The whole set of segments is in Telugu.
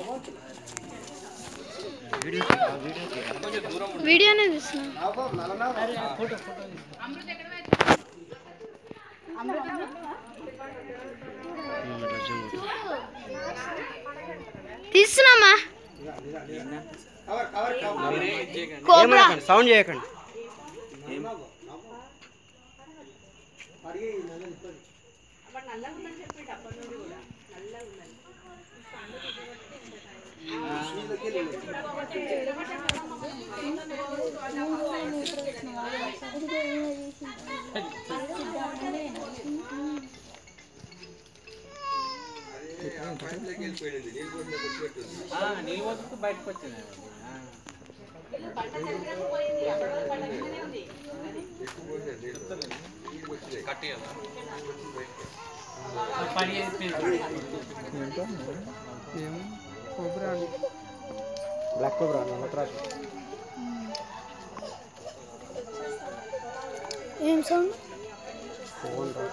వీడియోనే చూస్తున్నా తీస్తున్నామా కోబ్రా సౌండ్ చేయకండి నీళ్ళు పోతుంది బయటకు వచ్చింది పని అయిపోయింది బ్లాక్ కోబ్రా నల్లత్రాసు ఏం సౌండ్ ఫోన్ రా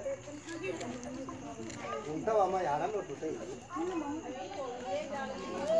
ఉంటావా అమ్మ ఆడంలో